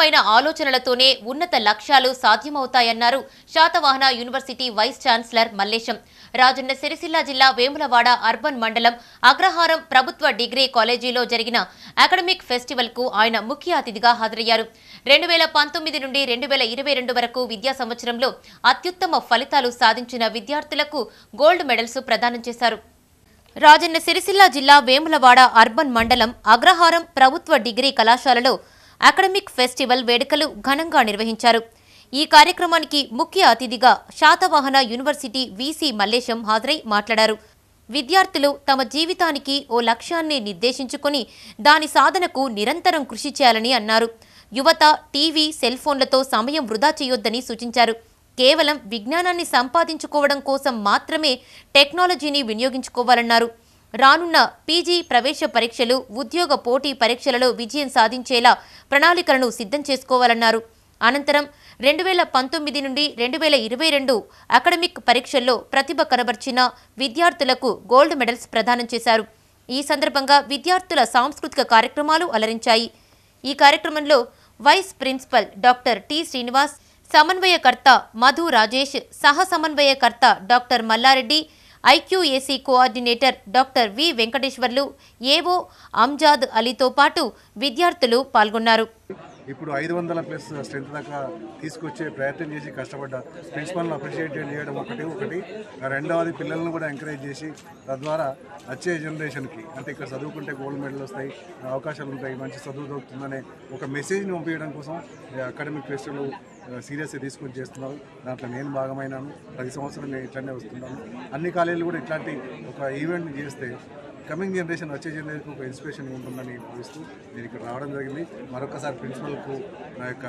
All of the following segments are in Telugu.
వినూత్నమైన ఆలోచనలతోనే ఉన్నత లక్ష్యాలు సాధ్యమవుతాయన్నారు Satavahana university vice chancellor Mallesham Rajanna Sircilla జిల్లా వేములవాడ అర్బన్ మండలం అగ్రహారం ప్రభుత్వ డిగ్రీ కాలేజీలో జరిగిన అకాడమిక్ ఫెస్టివల్ కు ఆయన ముఖ్య అతిథిగా హాజరయ్యారు రెండు వేల పంతొమ్మిది నుండి రెండు వేల ఇరవై రెండు వరకు విద్యా సంవత్సరంలో అత్యుత్తమ ఫలితాలు సాధించిన విద్యార్థులకు గోల్డ్ మెడల్స్ ప్రదానం చేశారు రాజన్న సిరిసిల్ల జిల్లా వేములవాడ అర్బన్ మండలం అగ్రహారం ప్రభుత్వ డిగ్రీ కళాశాలలో అకాడమిక్ ఫెస్టివల్ వేడుకలు ఘనంగా నిర్వహించారు ఈ కార్యక్రమానికి ముఖ్య అతిథిగా శాతవాహన యూనివర్సిటీ వీసీ మల్లేశం హాజరై మాట్లాడారు విద్యార్థులు తమ జీవితానికి ఓ లక్ష్యాన్ని నిర్దేశించుకుని దాని సాధనకు నిరంతరం కృషి చేయాలని అన్నారు యువత టీవీ సెల్ ఫోన్లతో సమయం వృధా చేయొద్దని సూచించారు కేవలం విజ్ఞానాన్ని సంపాదించుకోవడం కోసం మాత్రమే టెక్నాలజీని వినియోగించుకోవాలన్నారు రానున్న పీజీ ప్రవేశ పరీక్షలు ఉద్యోగ పోటీ పరీక్షలలో విజయం సాధించేలా ప్రణాళికలను సిద్ధం చేసుకోవాలన్నారు అనంతరం రెండు వేల పంతొమ్మిది నుండి రెండు వేల ఇరవై రెండు అకాడమిక్ పరీక్షల్లో ప్రతిభ కనబర్చిన విద్యార్థులకు గోల్డ్ మెడల్స్ ప్రదానం చేశారు ఈ సందర్భంగా విద్యార్థుల సాంస్కృతిక కార్యక్రమాలు అలరించాయి ఈ కార్యక్రమంలో vice principal doctor T Srinivas సమన్వయకర్త మధు రాజేష్ సహ సమన్వయకర్త doctor Mallareddy IQAC coordinator doctor V Venkateswarlu AO Amjad అలీతో పాటు విద్యార్థులు పాల్గొన్నారు ఇప్పుడు ఐదు వందల ప్లస్ స్ట్రెంత్ దాకా తీసుకొచ్చే ప్రయత్నం చేసి కష్టపడ్డ ప్రిన్సిపల్ని అప్రిషియేట్ చేయడం ఒకటి ఒకటి రెండవది పిల్లలను కూడా ఎంకరేజ్ చేసి తద్వారా వచ్చే జనరేషన్కి అంటే ఇక్కడ చదువుకుంటే గోల్డ్ మెడల్ వస్తాయి అవకాశాలు ఉంటాయి మంచి చదువు దొరుకుతుందనే ఒక మెసేజ్ని పంపించడం కోసం అకాడమిక్ ఫెస్టివల్ సీరియస్గా తీసుకొని చేస్తున్నారు దాంట్లో నేను భాగమైనాను ప్రతి సంవత్సరం నేను ఇట్లానే వస్తున్నాను అన్ని కాలేజీలు కూడా ఇట్లాంటి ఒక ఈవెంట్ చేస్తే కమింగ్ జనరేషన్ వచ్చే జనరేషన్కి ఒక ఇన్స్పిరేషన్ ఉంటుందని భావిస్తూ నేను ఇక్కడ రావడం జరిగింది మరొకసారి ప్రిన్సిపల్కు నా యొక్క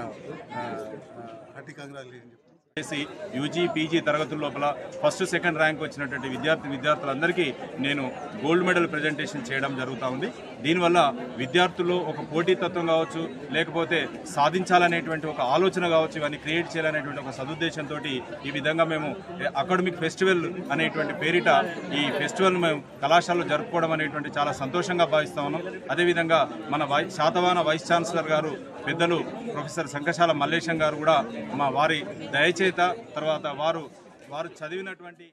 హార్టీ కంగ్రాచులేషన్ చెప్తాను చేసి యూజీ పీజీ తరగతుల లోపల ఫస్ట్ సెకండ్ ర్యాంక్ వచ్చినటువంటి విద్యార్థి విద్యార్థులందరికీ నేను గోల్డ్ మెడల్ ప్రజెంటేషన్ చేయడం జరుగుతూ ఉంది దీనివల్ల విద్యార్థులు ఒక పోటీతత్వం కావచ్చు లేకపోతే సాధించాలనేటువంటి ఒక ఆలోచన కావచ్చు ఇవన్నీ క్రియేట్ చేయాలనేటువంటి ఒక సదుద్దేశంతో ఈ విధంగా మేము అకాడమిక్ ఫెస్టివల్ అనేటువంటి పేరిట ఈ ఫెస్టివల్ మేము కళాశాలలో జరుపుకోవడం అనేటువంటి చాలా సంతోషంగా భావిస్తా ఉన్నాం అదేవిధంగా మన వై శాతవాన వైస్ ఛాన్సలర్ గారు పెద్దలు ప్రొఫెసర్ శంకశాల మల్లేశం గారు కూడా మా వారి దయచేత తర్వాత వారు వారు చదివినటువంటి